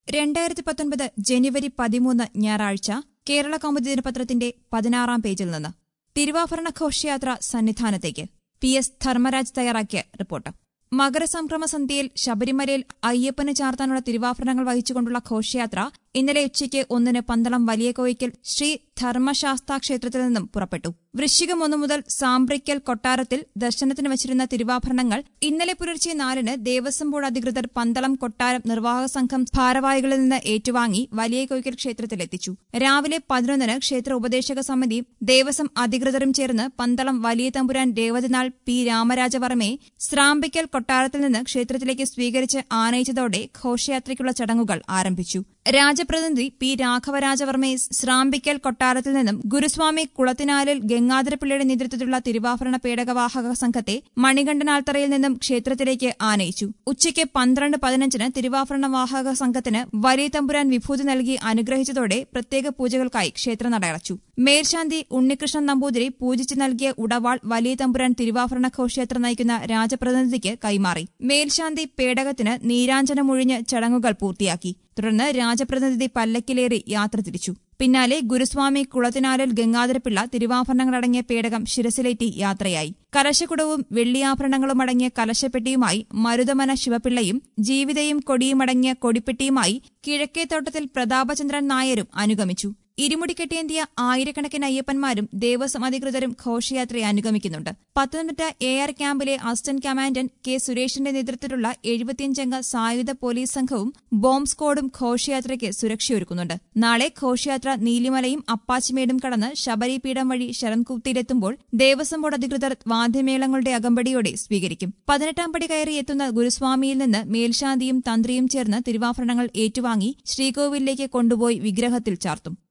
രണ്ടായിരത്തി പത്തൊൻപത് ജനുവരി പതിമൂന്ന് ഞായറാഴ്ച കേരള കൗമുദി ദിനപത്രത്തിന്റെ പതിനാറാം പേജിൽ നിന്ന് തിരുവാഭരണ ഘോഷയാത്ര സന്നിധാനത്തേക്ക് പി എസ് ധർമ്മരാജ് തയ്യാറാക്കിയ റിപ്പോർട്ട് മകരസംക്രമ സന്ധ്യയിൽ ശബരിമലയിൽ അയ്യപ്പന് ചാർത്താനുള്ള തിരുവാഭരണങ്ങൾ വഹിച്ചുകൊണ്ടുള്ള ഘോഷയാത്ര ഇന്നലെ ഉച്ചയ്ക്ക് ഒന്നിന് പന്തളം വലിയ കോയിക്കൽ ശ്രീ ധർമ്മശാസ്താ ക്ഷേത്രത്തിൽ നിന്നും പുറപ്പെട്ടു വൃശ്ചികം ഒന്നു മുതൽ സാമ്പ്രിക്കൽ കൊട്ടാരത്തിൽ ദർശനത്തിന് വച്ചിരുന്ന തിരുവാഭരണങ്ങൾ ഇന്നലെ പുലർച്ചെ നാലിന് ദേവസ്വം ബോർഡ് അധികൃതർ പന്തളം കൊട്ടാരം നിർവാഹക സംഘം ഭാരവാഹികളിൽ നിന്ന് ഏറ്റുവാങ്ങി വലിയ കോയിക്കൽ ക്ഷേത്രത്തിലെത്തിച്ചു രാവിലെ പതിനൊന്നിന് ക്ഷേത്ര ഉപദേശക സമിതിയും ദേവസ്വം അധികൃതരും ചേർന്ന് പന്തളം വലിയ തമ്പുരാൻ രേവതിനാൾ പി രാമരാജവർമ്മയെ സ്രാമ്പിക്കൽ കൊട്ടാരത്തിൽ നിന്ന് ക്ഷേത്രത്തിലേക്ക് സ്വീകരിച്ച് ആനയിച്ചതോടെ ഘോഷയാത്രയ്ക്കുള്ള ചടങ്ങുകൾ ആരംഭിച്ചു രാജപ്രതിനിധി പി രാഘവരാജവർമ്മയെ സ്രാമ്പിക്കൽ കൊട്ടാരത്തിൽ നിന്നും ഗുരുസ്വാമി കുളത്തിനാലിൽ ഗംഗാധരപിള്ളയുടെ നേതൃത്വത്തിലുള്ള തിരുവാഭരണ പേടകവാഹക സംഘത്തെ മണികണ്ഠനാൽത്തറയിൽ നിന്നും ക്ഷേത്രത്തിലേക്ക് ആനയിച്ചു ഉച്ചയ്ക്ക് പന്ത്രണ്ട് പതിനഞ്ചിന് തിരുവാഭരണ വാഹക സംഘത്തിന് വലിയ തമ്പുരാൻ വിഭൂതി നൽകി അനുഗ്രഹിച്ചതോടെ പ്രത്യേക പൂജകൾക്കായി ക്ഷേത്ര നടയടച്ചു മേൽശാന്തി ഉണ്ണികൃഷ്ണൻ നമ്പൂതിരി പൂജിച്ചു നൽകിയ ഉടവാൾ വലിയ തമ്പുരാൻ തിരുവാഭരണ ഘോഷയാത്ര നയിക്കുന്ന രാജപ്രതിനിധിക്ക് കൈമാറി മേൽശാന്തി പേടകത്തിന് നീരാഞ്ജനമൊഴിഞ്ഞ് ചടങ്ങുകൾ പൂർത്തിയാക്കി തുടർന്ന് രാജപ്രതിനിധി പല്ലക്കിലേറി യാത്ര തിരിച്ചു പിന്നാലെ ഗുരുസ്വാമി കുളത്തിനാലിൽ ഗംഗാധരപിള്ള തിരുവാഭരണങ്ങളടങ്ങിയ പേടകം ശിരസിലേറ്റി യാത്രയായി കലശക്കുടവും വെള്ളിയാഭരണങ്ങളും അടങ്ങിയ കലശപ്പെട്ടിയുമായി മരുതമന ശിവപിള്ളയും ജീവിതയും കൊടിയുമടങ്ങിയ കൊടിപ്പെട്ടിയുമായി കിഴക്കേത്തോട്ടത്തിൽ പ്രതാപചന്ദ്രൻ നായരും അനുഗമിച്ചു ഇരുമുടി കെട്ടിയേന്തിയ ആയിരക്കണക്കിന് അയ്യപ്പന്മാരും ദേവസ്വം അധികൃതരും ഘോഷയാത്രയെ അനുഗമിക്കുന്നുണ്ട് പത്തനംതിട്ട എ ആർ ക്യാമ്പിലെ അസിസ്റ്റന്റ് കമാൻഡന്റ് കെ സുരേഷിന്റെ നേതൃത്വത്തിലുള്ള എഴുപത്തിയഞ്ചംഗ സായുധ പോലീസ് സംഘവും ബോംബ് സ്ക്വാഡും ഘോഷയാത്രയ്ക്ക് സുരക്ഷയൊരുക്കുന്നുണ്ട് നാളെ ഘോഷയാത്ര നീലിമലയും അപ്പാച്ചിമേടും കടന്ന് ശബരിപീഠം വഴി ശരംകുത്തിയിലെത്തുമ്പോൾ ദേവസ്വം ബോർഡ് അധികൃതർ വാദ്യമേളങ്ങളുടെ അകമ്പടിയോടെ സ്വീകരിക്കും പതിനെട്ടാം പടി കയറി എത്തുന്ന ഗുരുസ്വാമിയിൽ നിന്ന് മേൽശാന്തിയും തന്ത്രിയും ചേർന്ന് തിരുവാഭരണങ്ങൾ ഏറ്റുവാങ്ങി ശ്രീകോവിലേക്ക് കൊണ്ടുപോയി വിഗ്രഹത്തിൽ ചാർത്തും